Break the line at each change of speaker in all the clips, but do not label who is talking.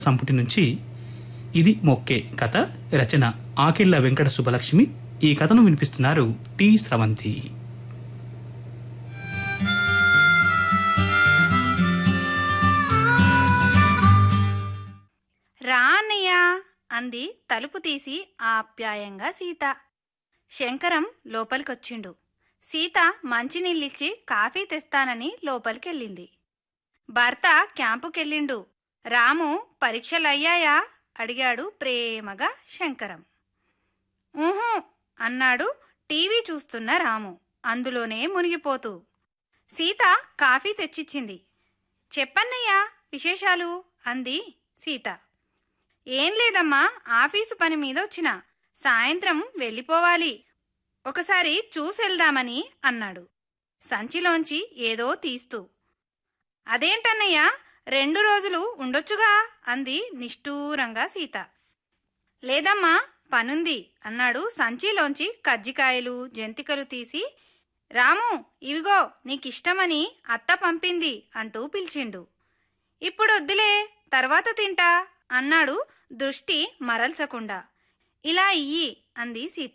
సంపుటి నుంచి ఇది మొక్కే కథ రచన ఆకిళ్ల వెంకట సుబ్బలక్ష్మి ఈ కథను వినిపిస్తున్నారు టి స్రవంతి
రా అన్నయ్య అంది తలుపు తీసి ఆప్యాయంగా సీత శంకరం లోపలికొచ్చిండు సీత మంచినీళ్ళిచ్చి కాఫీ తెస్తానని లోపలికెళ్ళింది భర్త క్యాంపుకెళ్ళిండు రాము పరీక్షలయ్యాయా అడిగాడు ప్రేమగా శంకరం ఊహూ అన్నాడు టీవీ చూస్తున్న రాము అందులోనే మునిగిపోతూ సీత కాఫీ తెచ్చిచ్చింది చెప్పన్నయ్యా విశేషాలు అంది సీత ఏం లేదమ్మా ఆఫీసు పని మీద వచ్చిన సాయంత్రం వెళ్ళిపోవాలి ఒకసారి చూసెళ్దామని అన్నాడు సంచిలోంచి ఏదో తీస్తూ అదేంటన్నయ్యా రెండు రోజులు ఉండొచ్చుగా అంది నిష్ఠూరంగా సీత లేదమ్మా పనుంది అన్నాడు సంచిలోంచి కజ్జికాయలు జంతికలు తీసి రాము ఇవిగో నీకిష్టమని అత్త పంపింది అంటూ పిలిచిండు ఇప్పుడు వద్దులే తర్వాత తింటా అన్నాడు దృష్టి మరల్చకుండా ఇలా ఇయ్యి అంది సీత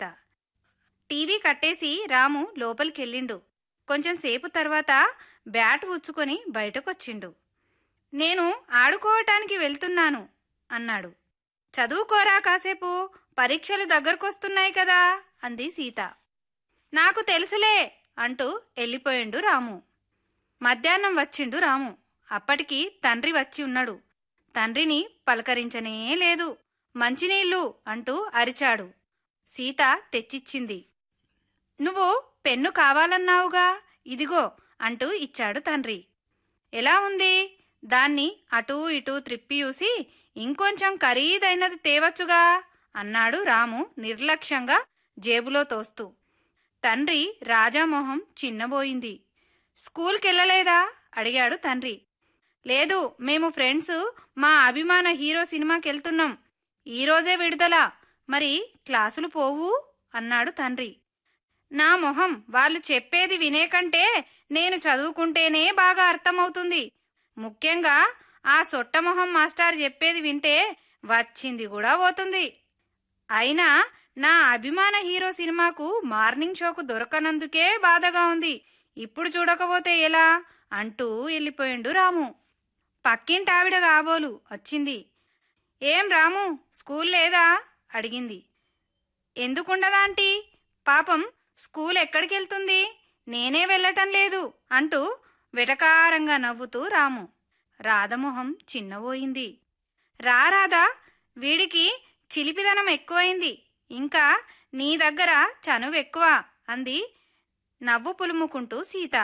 టీవీ కట్టేసి రాము లోపలికెళ్ళిండు కొంచెం సేపు తర్వాత బ్యాట్ ఉచ్చుకొని బయటకొచ్చిండు నేను ఆడుకోవటానికి వెళ్తున్నాను అన్నాడు చదువుకోరా కాసేపు పరీక్షలు దగ్గరకొస్తున్నాయి కదా అంది సీత నాకు తెలుసులే అంటూ వెళ్ళిపోయిండు రాము మధ్యాహ్నం వచ్చిండు రాము అప్పటికి తండ్రి వచ్చి ఉన్నాడు తండ్రిని పలకరించనే లేదు మంచినీళ్ళు అంటూ అరిచాడు సీత తెచ్చిచ్చింది నువ్వు పెన్ను కావాలన్నావుగా ఇదిగో అంటూ ఇచ్చాడు తండ్రి ఎలా ఉంది దాన్ని అటూ ఇటూ త్రిప్పి చూసి ఇంకొంచెం ఖరీదైనది తేవచ్చుగా అన్నాడు రాము నిర్లక్ష్యంగా జేబులో తోస్తూ తండ్రి రాజామోహం చిన్నబోయింది స్కూల్కెళ్ళలేదా అడిగాడు తండ్రి లేదు మేము ఫ్రెండ్స్ మా అభిమాన హీరో సినిమాకెళ్తున్నాం ఈరోజే విడుదల మరి క్లాసులు పోవు అన్నాడు తండ్రి నా మొహం వాళ్ళు చెప్పేది వినే కంటే నేను చదువుకుంటేనే బాగా అర్థమవుతుంది ముఖ్యంగా ఆ సొట్టమొహం మాస్టర్ చెప్పేది వింటే వచ్చింది కూడా పోతుంది అయినా నా అభిమాన హీరో సినిమాకు మార్నింగ్ షోకు దొరకనందుకే బాధగా ఉంది ఇప్పుడు చూడకపోతే ఎలా అంటూ వెళ్ళిపోయిండు రాము పక్కింటి ఆవిడ కాబోలు వచ్చింది ఏం రాము స్కూల్ లేదా అడిగింది ఎందుకుండదాంటీ పాపం స్కూల్ ఎక్కడికి వెళ్తుంది నేనే వెళ్ళటం లేదు అంటూ వెటకారంగా నవ్వుతూ రాము రాధమొహం చిన్నబోయింది రా రాధా వీడికి చిలిపిదనం ఎక్కువైంది ఇంకా నీ దగ్గర చనువు ఎక్కువ అంది నవ్వు పులుముకుంటూ సీత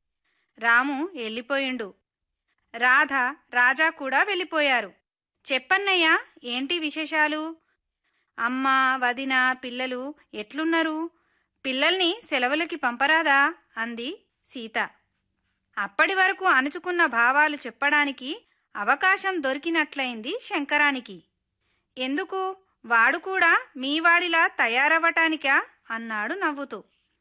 రాము వెళ్ళిపోయిండు రాధ రాజా కూడా వెళ్ళిపోయారు చెప్పన్నయ్యా ఏంటి విశేషాలు అమ్మ వదిన పిల్లలు ఎట్లున్నారు పిల్లల్ని సెలవులకి పంపరాదా అంది సీత అప్పటి వరకు అణుచుకున్న భావాలు చెప్పడానికి అవకాశం దొరికినట్లయింది శంకరానికి ఎందుకు వాడు కూడా మీవాడిలా తయారవ్వటానికా అన్నాడు నవ్వుతూ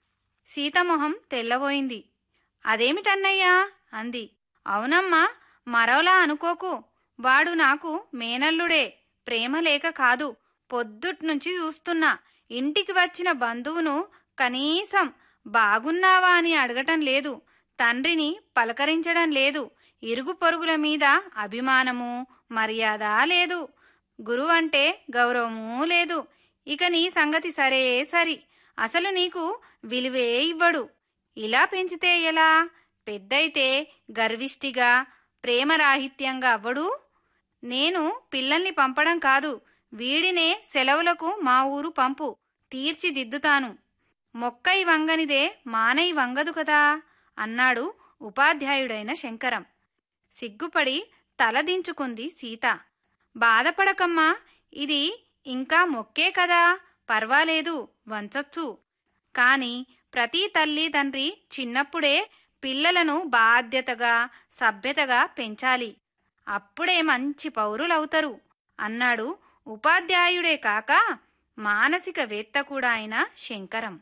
సీతమొహం తెల్లబోయింది అదేమిటన్నయ్యా అంది అవునమ్మా మరోలా అనుకోకు వాడు నాకు మేనల్లుడే ప్రేమ లేక కాదు పొద్దుట్నుంచి చూస్తున్నా ఇంటికి వచ్చిన బంధువును కనీసం బాగున్నావా అని అడగటం లేదు తండ్రిని పలకరించడం లేదు ఇరుగు పొరుగుల మీద అభిమానము మర్యాద లేదు గురువు అంటే గౌరవమూ లేదు ఇక నీ సంగతి సరే సరి అసలు నీకు విలువే ఇవ్వడు ఇలా పెంచితే ఎలా పెద్దయితే గర్విష్టిగా ప్రేమరాహిత్యంగా అవ్వడు నేను పిల్లల్ని పంపడం కాదు వీడినే సెలవులకు మా ఊరు పంపు తీర్చిదిద్దుతాను మొక్కై వంగనిదే మానై వంగదు కదా అన్నాడు ఉపాధ్యాయుడైన శంకరం సిగ్గుపడి తలదించుకుంది సీత బాధపడకమ్మా ఇది ఇంకా మొక్కే కదా పర్వాలేదు వంచొచ్చు కాని ప్రతి తల్లి తండ్రి చిన్నప్పుడే పిల్లలను బాధ్యతగా సభ్యతగా పెంచాలి అప్పుడే మంచి పౌరులవుతారు అన్నాడు ఉపాధ్యాయుడే కాక మానసిక వేత్త కూడా అయిన శంకరం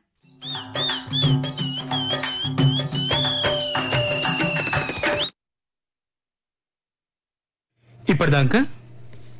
ఇప్పటిదాకా